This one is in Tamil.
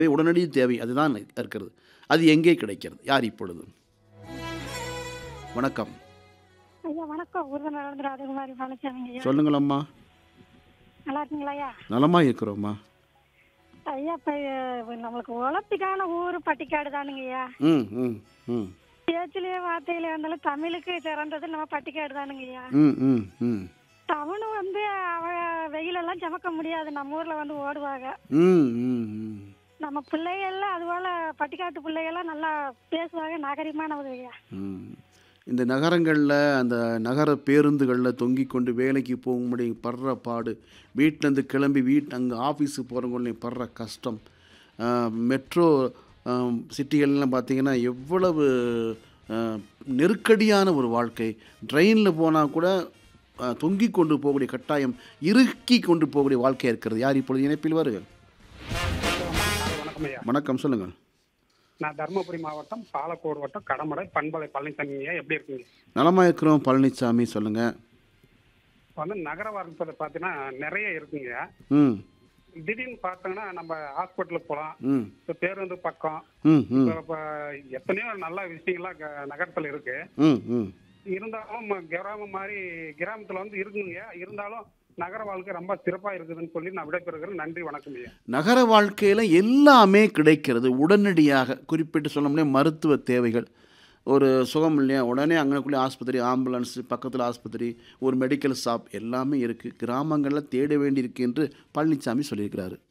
உடனடி தேவை அதுதான் இருக்கிறது அது எங்கே கிடைக்கிறது யார் இப்பொழுது வணக்கம் ஐயா வணக்கம் விருதுநகர் ராஜகுமாரி பழனிசாமிங்க ஐயா சொல்லுங்கள் அம்மா நல்லா இருக்கீங்களா ஐயா நலமாக இருக்கிறோம்மா ஐயா இப்போ நம்மளுக்கு உழப்பிக்கான ஊர் பட்டிக்காடு தானுங்க ஐயா ம் ம் ம் பேச்சிலேயே வார்த்தையிலே இருந்தாலும் தமிழுக்கு சிறந்தது நம்ம பட்டிக்காடு தானுங்க ஐயா ம் ம் ம் டவுனு வந்து அவ வெயிலெல்லாம் சுமக்க முடியாது நம்ம ஊர்ல வந்து ஓடுவாங்க ம் ம் ம் நம்ம பிள்ளைகள்லாம் அதுபோல பட்டிக்காட்டு பிள்ளைகள்லாம் நல்லா பேசுவாங்க நாகரிகமானவங்க ஐயா ம். இந்த நகரங்களில் அந்த நகர பேருந்துகளில் தொங்கிக் கொண்டு வேலைக்கு போகும்படி படுற பாடு வீட்டிலேருந்து கிளம்பி வீட் அங்கே ஆஃபீஸுக்கு போகிறவங்களையும் படுற கஷ்டம் மெட்ரோ சிட்டிகள்லாம் பார்த்தீங்கன்னா எவ்வளவு ஆ, நெருக்கடியான ஒரு வாழ்க்கை ட்ரெயினில் போனால் கூட ஆ, தொங்கிக் கொண்டு போகக்கூடிய கட்டாயம் இறுக்கி கொண்டு போகக்கூடிய வாழ்க்கையாக இருக்கிறது யார் இப்பொழுது இணைப்பில் வருக வணக்கம் ஐயா வணக்கம் சொல்லுங்கள் நான் தருமபுரி மாவட்டம் பாலக்கோடு வட்டம் கடமடை பண்பலை பழனிசாமி ஐயா எப்படி இருக்கீங்க நலமாக இருக்கிறோம் பழனிசாமி சொல்லுங்கள் இப்போ வந்து நகர வாழ்க்கை பார்த்தீங்கன்னா நிறைய இருக்குங்க ம் திடீர்னு பார்த்தோங்கன்னா நம்ம ஹாஸ்பிட்டலுக்கு போகலாம் ம் இப்போ பேருந்து பக்கம் ம் ம் இப்போ இப்போ எத்தனையோ நல்ல விஷயங்கள்லாம் க- நகரத்துல இருக்கு ம் ம் இருந்தாலும் ம- கிராமம் மாதிரி கிராமத்துல வந்து இருக்குங்க இருந்தாலும் நகர வாழ்க்கை ரொம்ப சிறப்பா இருக்குதுன்னு சொல்லி நான் விடைபெறுகிறேன் நன்றி வணக்கம் ஐயா நகர வாழ்க்கையில் எல்லாமே கிடைக்கிறது உடனடியாக குறிப்பிட்டு சொன்னோம்னே மருத்துவ தேவைகள் ஒரு சுகம் இல்லையா உடனே அங்கனக்குள்ளே ஆஸ்பத்திரி ஆம்புலன்ஸ் பக்கத்தில் ஆஸ்பத்திரி ஒரு மெடிக்கல் ஷாப் எல்லாமே இருக்குது கிராமங்களில் தேட வேண்டியிருக்கு என்று பழனிசாமி சொல்லியிருக்கிறாரு